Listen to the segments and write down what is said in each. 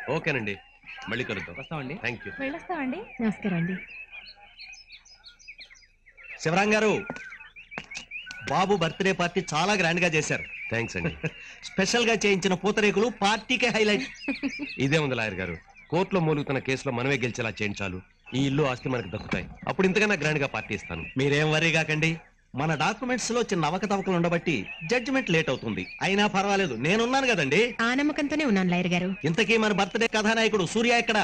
ఓకేనండి మళ్ళీ కలుద్దాం వస్తామండి థ్యాంక్ యూ వెళ్ళొస్తామండి నమస్కారం అండి శివరాం గారు బాబు బర్త్డే పార్టీ చాలా గ్రాండ్ గా చేశారు థ్యాంక్స్ అండి స్పెషల్ గా చేయించిన పూతరేకులు పార్టీకే హైలైట్ ఇదే ఉంది లాయర్ గారు కోర్టులో మూలుగుతున్న కేసులో మనమే గెలిచేలా చేయించాలు ఈ ఇల్లు ఆస్తి మనకు దక్కుతాయి అప్పుడు ఇంతకన్నా గ్రాండ్ గా పార్టీ ఇస్తాను మీరేం వరీ కాకండి మన డాక్యుమెంట్స్ లో చిన్న అవకతవకలు ఉండబట్టి జడ్జిమెంట్ లేట్ అవుతుంది అయినా పర్వాలేదు నేనున్నాను కదండి ఆ నమ్మకంతోనే ఉన్నాను లాయర్ గారు ఇంతకీ మన బర్త్డే కథానాయకుడు సూర్య ఎక్కడ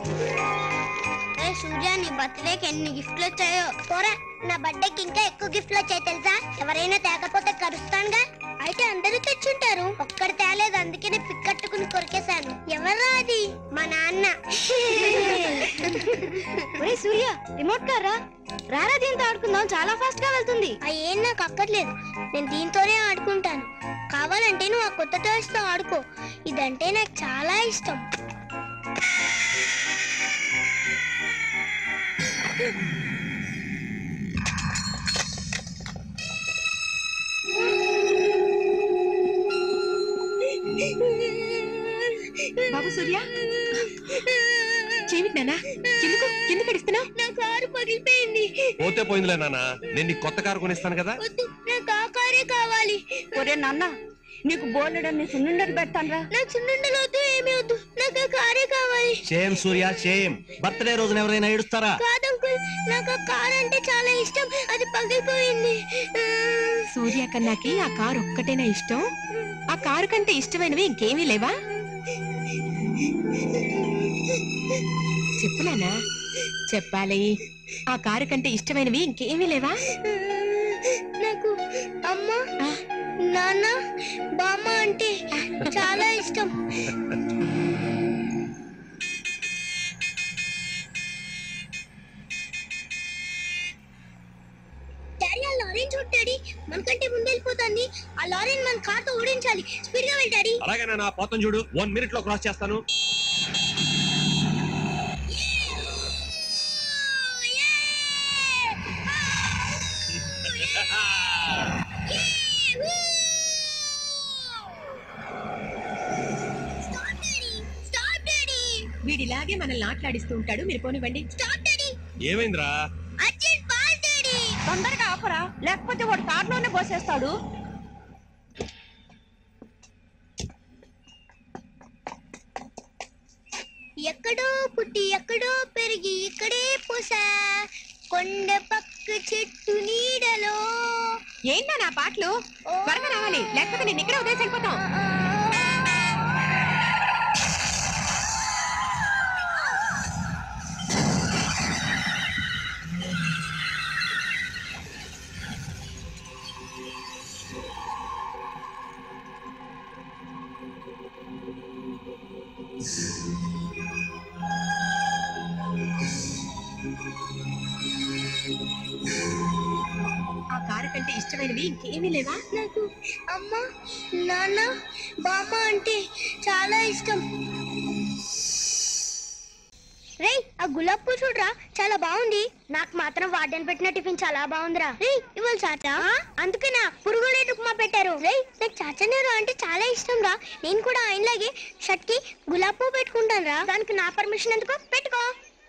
ఏ సూర్య నీ బర్త్డేకి ఎన్ని గిఫ్ట్లు వచ్చాయో పోరా నా బర్త్డేకి ఇంకా ఎక్కువ గిఫ్ట్లు వచ్చాయి తెలుసా ఎవరైనా తేకపోతే కరుస్తానుగా అయితే అందరూ తెచ్చుంటారు ఒక్కడు తేలేదు అందుకే నేను పిక్కట్టుకుని కొరికేశాను ఎవరా అది మా నాన్న ఒరే సూర్య రిమోట్ కారా రారా దీంతో ఆడుకుందాం చాలా ఫాస్ట్ గా వెళ్తుంది ఏం నాకు అక్కర్లేదు నేను దీంతోనే ఆడుకుంటాను కావాలంటే నువ్వు ఆ కొత్త టాయ్స్ తో ఆడుకో ఇదంటే నాకు చాలా ఇష్టం బాబు సూర్య చెవిటి నానా ఎందుకు ఎందుకు అడుస్తున్నావు నా కారు పగిలిపోయింది పోతే పోయిందిలే నాన్న నేను నీకు కొత్త కారు కొనిస్తాను కదా వద్దు నాకు ఆ కారే కావాలి ఒరే నాన్న నీకు బోలెడన్ని సున్నుండలు పెడతాను నాకు చిన్నుండలు వద్దు ఏమీ వద్దు నాకు ఆ కారే కావాలి షేమ్ సూర్య షేమ్ బర్త్డే రోజున ఎవరైనా ఏడుస్తారా కాదు అంకుల్ నాకు ఆ కార్ అంటే చాలా ఇష్టం అది పగిలిపోయింది సూర్య కన్నాకి ఆ కారు ఒక్కటేనా ఇష్టం ఆ కారు కంటే ఇష్టమైనవి ఇంకేమీ లేవా చెప్పు నాన్నా చెప్పాలి ఆ కారు కంటే ఇష్టమైనవి ఇంకేమీ లేవా నాకు అమ్మ ఆ. నాన్న బామ్మ అంటే చాలా ఇష్టం డాడీ ఆ లారీ చూడు డాడీ మనకంటే ముందు వెళ్ళిపోతుంది ఆ లారీని మన కార్తో ఓడించాలి స్పీడ్ గా వెళ్ళి డాడీ అలాగే నాన్న పోతాం చూడు వన్ మినిట్ లో క్రాస్ చేస్తాను Stop, Daddy! Stop, Daddy! వీడిలాగే మనల్ని ఆటలాడిస్తూ ఉంటాడు మీరు పోనివ్వండి Stop, Daddy! ఏమైందిరా అర్జెంట్ పాల్, Daddy! తొందరగా ఆపరా లేకపోతే వాడు కారులోనే పోసేస్తాడు ఎక్కడో పుట్టి ఎక్కడో పెరిగి ఇక్కడే పోసా కొండ పక్క చెట్టు నీడలో ఏంటా నా పాటలు త్వరగా రావాలి లేకపోతే నేను ఇక్కడే వదిలేసి వెళ్ళిపోతాం ఆ కారు కంటే ఇష్టమైనవి ఇంకేమీ లేవా నాకు అమ్మ నాన్న బామ్మ అంటే చాలా ఇష్టం రేయ్ ఆ గులాబ్ పువ్వు చూడరా చాలా బాగుంది నాకు మాత్రం వార్డెన్ పెట్టిన టిఫిన్ చాలా బాగుందిరా రేయ్ ఇవాళ చాచా అందుకేనా పురుగులేట ఉప్మా పెట్టారు రేయ్ నాకు చాచా నీరు అంటే చాలా ఇష్టం రా నేను కూడా ఆయనలాగే షర్ట్ కి గులాబ్ పువ్వు పెట్టుకుంటాను రా దానికి నా పర్మిషన్ ఎందుకో పెట్టుకో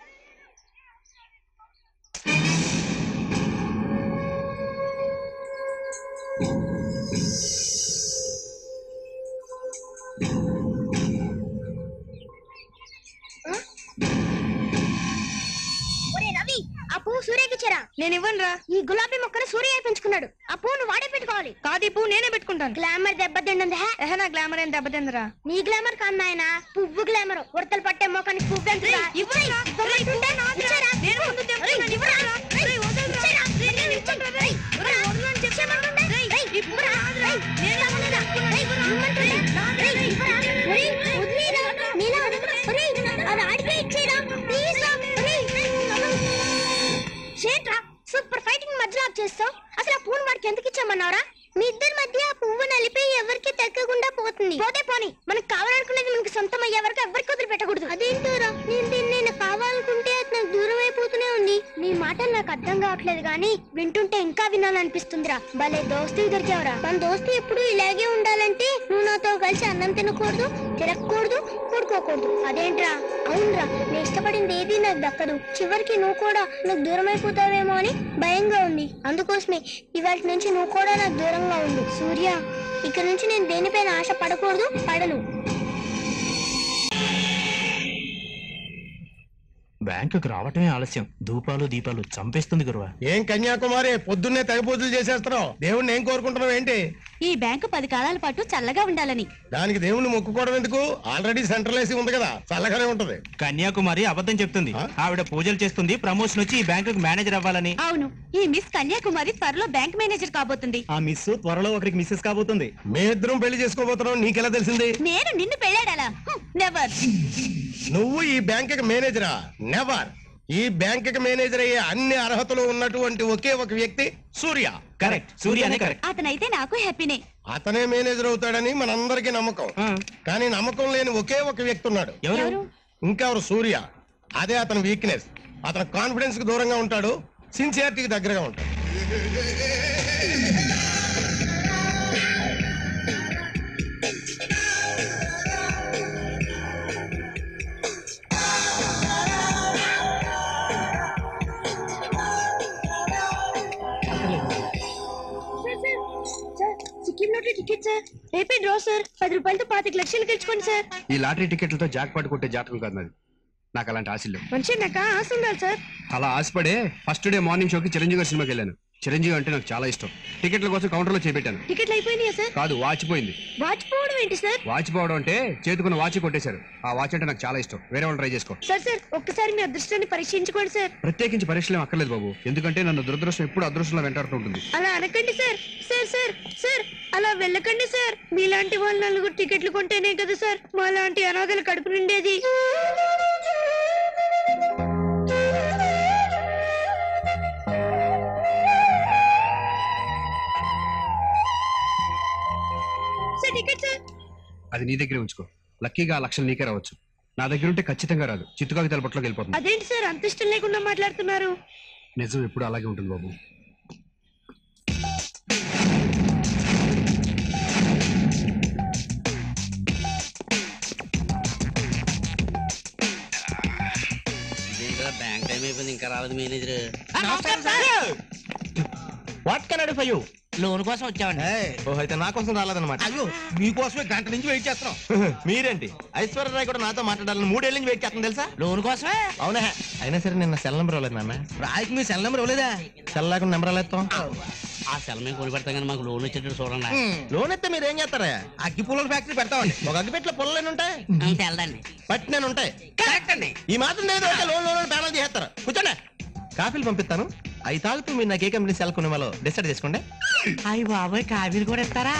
ఒరే రవి ఆ పువ్వు సూర్యకి ఇచ్చారా నేను ఇవ్వను రా ఈ గులాబీ మొక్కను సూర్య పెంచుకున్నాడు ఆ పువ్వును వాడే పెట్టుకోవాలి కాదు ఈ పువ్వు నేనే పెట్టుకుంటాను గ్లామర్ దెబ్బతిండింది హే ఎహ నా గ్లామర్ ఏం దెబ్బతిందిరా నీ గ్లామర్ కాదు నాయన పువ్వు గ్లామర్ ఉడతలు పట్టే మొక్కని పువ్వు పెంచురా. ఇవ్వరా? ఇవ్వమంటుంటే ఇచ్చారా? నేను ముందు తెంపుతున్నాను. రేయ్, ఇవ్వరా? రేయ్, రేయ్, వదలరా? ఇచ్చారా? రేయ్, నేను రేయ్, ఇవ్వను రా, రేయ్, రేయ్. ఇవ్వరా? రేయ్, వదలని ఇచ్చేయమంటుంటే? రేయ్, రేయ్, ఇవ్వరా? ఇవ్వరా? రేయ్, రేయ్, నేను ఇవ్వలేదా? రేయ్, ఇవ్వమంటుంటే? రేయ్, ఇవ్వరా? రేయ్, వదిలేయరా? నీలా వదలరా? రేయ్, అది ఆడికే ఇచ్చేయరా? ప్లీజ్ రా. రేయ్, ఏంట్రా సూపర్ ఫైటింగ్ మధ్యలో ఆప్ చేస్తావు అసలు ఆ పువ్వును వాడికి ఎందుకు ఇచ్చామన్నారా మీ ఇద్దరి మధ్య ఆ పువ్వు నలిపి ఎవరికి తగ్గకుండా పోతుంది పోతే పోని మనకు కావాలనుకున్నది మనకి సొంతం అయ్యే వరకు ఎవరికి వదిలిపెట్టకూడదు అదేంటోరా నేను దీన్ని నేను కావాలనుకుంటే అది నాకు దూరం అయిపోతూనే ఉంది నీ మాటలు నాకు అర్థం కావట్లేదు కానీ వింటుంటే ఇంకా వినాలనిపిస్తుందిరా భలే దోస్తు దొరికావరా మన దోస్తు ఎప్పుడు ఇలాగే ఉండాలంటే నువ్వు నాతో కలిసి అన్నం తినకూడదు తిరగకూడదు కోరుకోకూడదు అదేంట్రా అవునరా నేను ఇష్టపడింది ఏది నాకు దక్కదు చివరికి నువ్వు కూడా నాకు దూరం అయిపోతావేమో అని భయంగా ఉంది అందుకోసమే ఇవాళ నుంచి నువ్వు కూడా నాకు దూరంగా ఉండు సూర్య ఇక నుంచి నేను దేనిపైన ఆశ పడకూడదు పడను బ్యాంకుకి రావటమే ఆలస్యం ధూపాలు దీపాలు చంపేస్తుంది గురువా ఏం కన్యాకుమారి పొద్దున్నే తెగ పూజలు చేసేస్తున్నావు దేవుణ్ణి ఏం కోరుకుంటున్నావు ఏంటి ఈ బ్యాంకు పది కాలాల పాటు చల్లగా ఉండాలని దానికి దేవుణ్ణి మొక్కుకోవడం ఎందుకు ఆల్రెడీ సెంట్రల్ ఏసీ ఉంది కదా చల్లగానే ఉంటది కన్యాకుమారి అబద్ధం చెప్తుంది ఆ? ఆవిడ పూజలు చేస్తుంది ప్రమోషన్ వచ్చి ఈ బ్యాంకుకి మేనేజర్ అవ్వాలని అవును ఈ మిస్ కన్యాకుమారి త్వరలో బ్యాంక్ మేనేజర్ కాబోతుంది ఆ మిస్ త్వరలో ఒకరికి మిస్సెస్ కాబోతుంది మీ ఇద్దరం పెళ్లి చేసుకోబోతున్నావు నీకెలా తెలిసింది నేను నిన్ను పెళ్ళాడాలా నెవర్ నువ్వు ఈ బ్యాంక్ మేనేజరా నెవర్ ఈ బ్యాంక్ మేనేజర్ అయ్యే అన్ని అర్హతలు ఉన్నటువంటి ఒకే ఒక వ్యక్తి సూర్య కరెక్ట్ సూర్యనే కరెక్ట్ అతనైతే నాకు హ్యాపీనే అతనే మేనేజర్ అవుతాడని మనందరికీ నమ్మకం కానీ నమ్మకం లేని ఒకే ఒక వ్యక్తి ఉన్నాడు ఎవరు ఇంకెవరు సూర్య అదే అతని వీక్నెస్ అతను కాన్ఫిడెన్స్ కి దూరంగా ఉంటాడు సిన్సియారిటీకి దగ్గరగా ఉంటాడు సిక్కిం లోటరీ టికెట్ సార్ రేపే డ్రా సార్ పది రూపాయలతో పాతిక లక్షలు గెలుచుకోండి సార్ ఈ లాటరీ టికెట్లతో జాక్ పాట్ కొట్టే జాతకం కాదు నాది నాకు అలాంటి ఆశలు లేవు మనిషి నాకు ఆశ ఉండాలి సార్ అలా ఆశపడే ఫస్ట్ డే మార్నింగ్ షోకి చిరంజీవి గారి సినిమాకి వెళ్ళాను చిరంజీవి అంటే నాకు చాలా ఇష్టం టికెట్ల కోసం కౌంటర్లో చేపెట్టాను టికెట్లు అయిపోయినాయా సార్ కాదు వాచిపోయింది వాచిపోవడం ఏంటి సార్ వాచిపోవడం అంటే చేతుకున్న వాచి కొట్టేశారు ఆ వాచ్ అంటే నాకు చాలా ఇష్టం వేరే వాళ్ళు ట్రై చేసుకో సార్ సార్ ఒక్కసారి మీ అదృష్టాన్ని పరీక్షించుకోండి సార్ ప్రత్యేకించి పరీక్షలు ఏం అక్కర్లేదు బాబు ఎందుకంటే నన్ను దురదృష్టం ఎప్పుడు అదృష్టంలో వెంటాడుతూ ఉంటుంది అలా అనకండి సార్ సార్ సార్ సార్ అలా వెళ్ళకండి సార్ మీలాంటి వాళ్ళు నలుగురు టికెట్లు కొంటేనే కదా సార్ మా లాంటి అనాథలు కడుపు నిండేది సార్ టికెట్ సార్ అది నీ దగ్గరే ఉంచుకో లక్కీగా ఆ లక్షలు నీకే రావచ్చు నా దగ్గర ఉంటే ఖచ్చితంగా రాదు చిత్తుకాకి తలపట్లోకి వెళ్ళిపోతుంది అదేంటి సార్ అంత ఇష్టం లేకుండా మాట్లాడుతున్నారు నిజం ఎప్పుడు అలాగే ఉంటుంది బాబు బ్యాంక్ టైం అయిపోయింది ఇంకా రాలేదు manager what can I for you loan కోసం వచ్చామండి ఓ అయితే నా కోసం రాలేదన్నమాట అయ్యో మీకోసమే గంట నుంచి వెయిట్ చేస్తున్నాం మీరేంటి ఐశ్వర్యరాయ్ కూడా నాతో మాట్లాడాలని మూడేళ్ళ నుంచి వెయిట్ చేస్తాను తెలుసా లోన్ కోసమే అవునా అయినా సరే నిన్న సెల్ నెంబర్ ఇవ్వలేదు నాన్న రాయికి మీ సెల్ నెంబర్ ఇవ్వలేదా సెల్ లేకుండా నెంబర్ ఎలా ఇస్తాం ఆ సెల్ మేము కొని పెడతాం కానీ మాకు లోన్ వచ్చేటట్టు చూడండి లోన్ ఇస్తే మీరు ఏం చేస్తారా అగ్గి పుల్లల ఫ్యాక్టరీ పెడతామండి ఒక అగ్గిపెట్లో పొలలేని ఉంటాయి అంత వెళ్దండి పట్టి నేను ఉంటాయి కరెక్ట్ అండి ఈ మాత్రం లేదు అంటే లోన్ లోన్ ప్యానల్ చేస్తారు కూర్చోండి కాఫీలు పంపిస్తాను అవి తాగుతూ మీరు నాకు ఏ కంపెనీ సెల్ కొనే డిసైడ్ చేసుకోండి అయ్యి బాబాయ్ కాఫీలు కూడా ఇస్తారా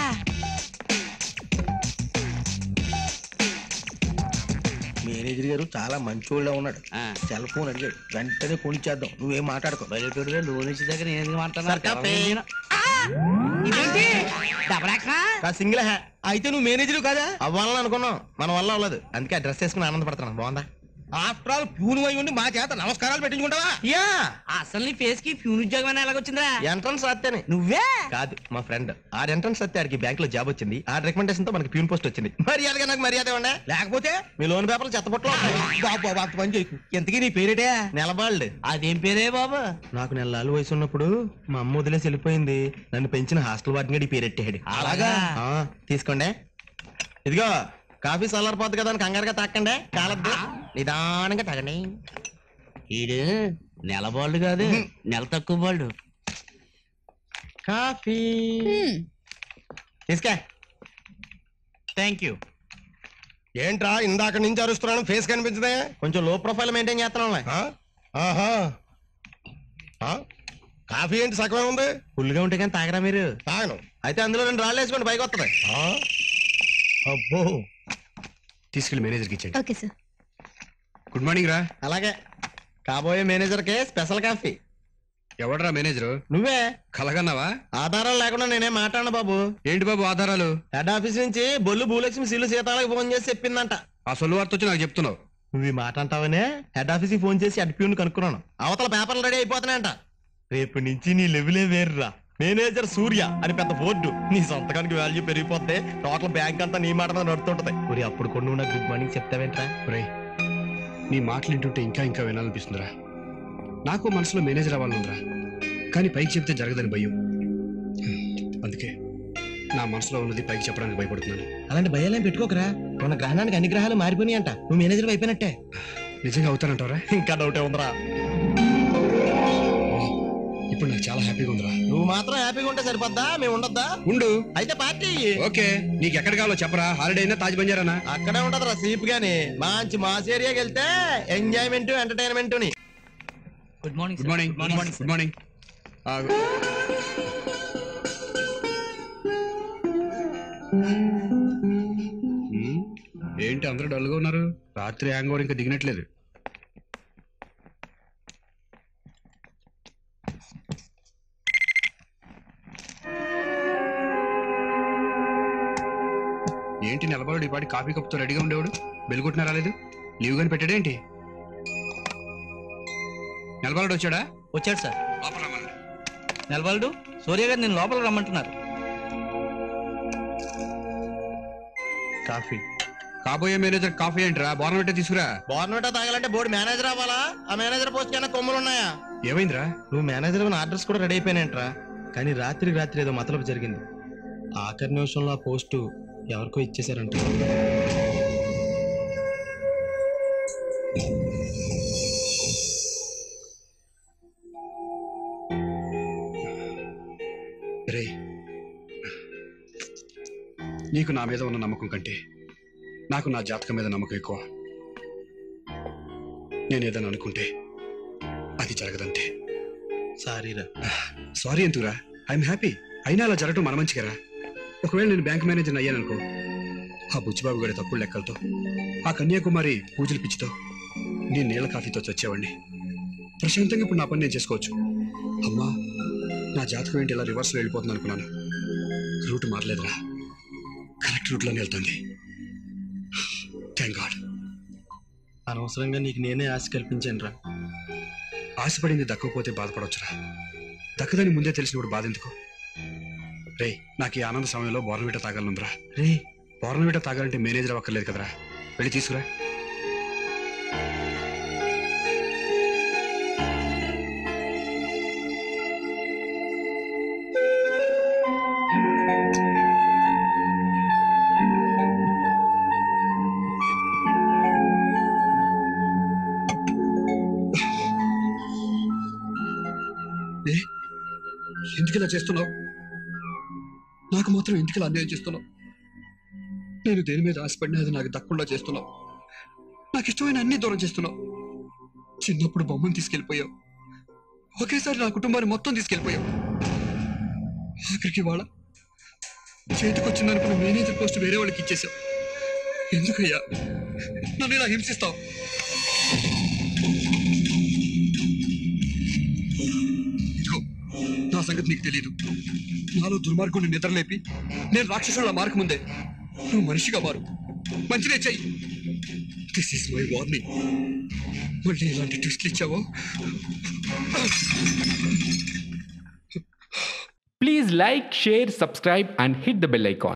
మేనేజర్ గారు చాలా మంచోళ్ళ ఉన్నాడు ఆ. సెల్ ఫోన్ అడిగాడు వెంటనే కొనిచ్చేద్దాం నువ్వేం మాట్లాడుకో బయటోడిగా లోన్ ఇచ్చే దగ్గర నేను ఎందుకు సార్, కాఫీ. మాట్లాడుతున్నా సింగిల్ హ్యా అయితే నువ్వు మేనేజర్ కదా అవ్వాలని అనుకున్నాం మన వల్ల అవ్వలేదు అందుకే డ్రెస్ వేసుకుని ఆనందపడుతున్నాను బాగుందా ఆఫ్టర్ ఆల్ పూను అయి ఉండి మా చేత నమస్కారాలు పెట్టించుకుంటావా యా అసలు నీ ఫేస్ కి ఫ్యూన్ ఉద్యోగం అని ఎలాగొచ్చిందిరా ఎంట్రన్స్ రాస్తేనే నువ్వే కాదు మా ఫ్రెండ్ ఆ ఎంట్రన్స్ వస్తే ఆడికి బ్యాంక్ లో జాబ్ వచ్చింది ఆ రికమెండేషన్ తో మనకి ప్యూన్ పోస్ట్ వచ్చింది మర్యాదగా నాకు మర్యాద ఇవ్వండి లేకపోతే మీ లోన్ పేపర్లు చెత్తపట్లో బాబు బాబు అంత పని చేయకు ఎంతకీ నీ పేరేటే నెలబాళ్ళు అదేం పేరే బాబు నాకు నెలలు వయసు ఉన్నప్పుడు మా అమ్మ వదిలేసి వెళ్ళిపోయింది నన్ను పెంచిన హాస్టల్ వార్డెన్ గడి పేరెట్టాడు అలాగా? ఆ, తీసుకోండి ఇదిగో కాఫీ చల్లారిపోద్ది కదా అని కంగారుగా తాకండి కాలద్దు నిదానంగా తాగండి ఈడు నెల బాల్డ్ కాదు నెల తక్కువ బాల్డ్ కాఫీ తీసుకా థ్యాంక్ యూ ఏంట్రా ఇందాక నుంచి అరుస్తున్నాను ఫేస్ కనిపించదే కొంచెం లో ప్రొఫైల్ మెయింటైన్ చేస్తున్నాం ఆ? ఆహా ఆ? కాఫీ ఏంటి సగమే ఉంది ఫుల్గా ఉంటే కానీ తాగరా మీరు తాగను అయితే అందులో రెండు రాళ్ళు వేసుకోండి పైకి వస్తుంది ఆ? అబ్బో తీసుకెళ్లి మేనేజర్కి ఇచ్చేయండి ఓకే సార్ గుడ్ మార్నింగ్ రా అలాగే కాబోయే మేనేజర్కే స్పెషల్ కాఫీ ఎవడరా మేనేజరు నువ్వే కలగన్నావా ఆధారాలు లేకుండా నేనే మాట్లాడను బాబు ఏంటి బాబు ఆధారాలు హెడ్ ఆఫీస్ నుంచి బొల్లు భూలక్ష్మి సిల్లు సీతాలకు ఫోన్ చేసి చెప్పిందంట ఆ సొల్లు వార్త వచ్చి నాకు చెప్తున్నావు నువ్వు ఈ మాట అంటావనే హెడ్ ఆఫీస్ కి ఫోన్ చేసి అడ్ప్యూన్ కనుక్కున్నాను అవతల పేపర్లు రెడీ అయిపోతున్నాయంట రేపు నుంచి నీ లెవెలే వేరురా మేనేజర్ సూర్య అని పెద్ద బోర్డు నీ సొంతకానికి వాల్యూ పెరిగిపోతే టోటల్ బ్యాంక్ అంతా నీ మాట మీద నడుతుంటది ఒరి అప్పుడు కొన్ని నువ్వు నాకు గుడ్ మార్నింగ్ చెప్తావేంట్రా ఒరేయ్ నీ మాటలు వింటుంటే ఇంకా ఇంకా వినాలనిపిస్తుందిరా నాకు మనసులో మేనేజర్ అవ్వాలనుందిరా కానీ పైకి చెప్తే జరగదని భయం అందుకే నా మనసులో ఉన్నది పైకి చెప్పడానికి భయపడుతున్నాను అలాంటి భయాలేం పెట్టుకోకరా మన గ్రహణానికి అన్ని గ్రహాలు మారిపోయినాయి అంట నువ్వు మేనేజర్ అయిపోయినట్టే నిజంగా అవుతానంటారా ఇంకా డౌటే ఉందిరా ఇప్పుడు నాకు చాలా హ్యాపీగా ఉందిరా నువ్వు మాత్రం హ్యాపీగా ఉంటే సరిపోద్దా మేము ఉండొద్దా ఉండు అయితే పార్టీ ఓకే నీకు ఎక్కడ కావాలో చెప్పరా హాలిడే అయినా తాజ్ బంజారానా అక్కడే ఉంటదిరా సీప్ గాని మంచి మాస్ ఏరియాకి వెళ్తే ఎంజాయ్మెంట్ ఎంటర్టైన్మెంట్ ని good morning good morning good morning good morning ఏంటి అందరూ డల్గా ఉన్నారు రాత్రి హ్యాంగ్ ఓవర్ ఇంకా దిగినట్లేదు ఏంటి నిలబడు ఈ పాటి కాఫీ కప్తో రెడీగా ఉండేవాడు బెలుగుట్టినా రాలేదు లీవ్ గాని పెట్టాడేంటి నిలబడు వచ్చాడా వచ్చాడు సార్ లోపల రమ్మనండి. నిలబడు సూర్య గారు నేను లోపల రమ్మంటున్నారు కాఫీ కాబోయే మేనేజర్ కాఫీ ఏంట్రా బోర్న పెట్టే తీసుకురా బోర్నోటా తాగాలంటే బోర్డు మేనేజర్ అవ్వాలా ఆ మేనేజర్ పోస్ట్ కన్నా కొమ్ములు ఉన్నాయా ఏమైందిరా నువ్వు మేనేజర్ ఆర్డర్స్ కూడా రెడీ అయిపోయినాయంట్రా కానీ రాత్రికి రాత్రి ఏదో మతలబు జరిగింది ఆఖరి నిమిషంలో ఆ పోస్టు ఎవరికో ఇచ్చేసారంట రే నీకు నా మీద ఉన్న నమ్మకం కంటే నాకు నా జాతకం మీద నమ్మకం ఎక్కువ నేను ఏదైనా అనుకుంటే అది జరగదంతే సారీరా సారీ ఎందుకురా ఐఎమ్ హ్యాపీ అయినా అలా జరగటం మన మంచిగారా ఒకవేళ నేను బ్యాంక్ మేనేజర్ అయ్యాననుకో ఆ బుచ్చిబాబు గడి తప్పుడు లెక్కలతో ఆ కన్యాకుమారి పూజలు పిచ్చితో నేను నీళ్ళ కాఫీతో చచ్చేవాడిని ప్రశాంతంగా ఇప్పుడు నా పని నేను చేసుకోవచ్చు అమ్మా నా జాతకం ఏంటి ఇలా రివర్స్లో వెళ్ళిపోతుంది అనుకున్నాను రూట్ మారలేదురా కరెక్ట్ రూట్లోనే వెళ్తుంది థ్యాంక్ గాడ్ అనవసరంగా నీకు నేనే ఆశ కల్పించాను రా ఆశపడింది దక్కకపోతే బాధపడవచ్చురా దక్కదని ముందే తెలిసినప్పుడు బాధ ఎందుకు రే నాకు ఈ ఆనంద సమయంలో బోర్నవిట తాగాలనుందిరా రే బోర్నవిట తాగాలంటే మేనేజర్ అక్కర్లేదు కదరా వెళ్ళి తీసుకురా ఏ? ఎందుకు ఇలా చేస్తున్నావు నాకు మాత్రం ఎందుకు ఇలా అన్యాయం చేస్తున్నావు నేను దేని మీద ఆశపడినా అది నాకు దక్కకుండా చేస్తున్నావు నాకు ఇష్టమైన అన్ని దూరం చేస్తున్నావు చిన్నప్పుడు బొమ్మను తీసుకెళ్ళిపోయావు ఒకేసారి నా కుటుంబాన్ని మొత్తం తీసుకెళ్ళిపోయావు ఆఖరికి వాళ్ళ చేతికొచ్చిందనుకున్న మేనేజర్ పోస్ట్ వేరే వాళ్ళకి ఇచ్చేసావు ఎందుకయ్యా నన్ను ఇలా హింసిస్తావు ఇదిగో నా సంగతి నీకు తెలియదు నాలో దుర్మార్గుని నిద్రలేపి నేను రాక్షసుల మార్కు ముందే నువ్వు మనిషిగా మారు మంచిదే చెయ్యి దిస్ ఈస్ మై వార్నింగ్ మళ్ళీ ఇలాంటి ట్విస్ట్లు ఇచ్చావో Please like, share, subscribe, and hit the bell icon.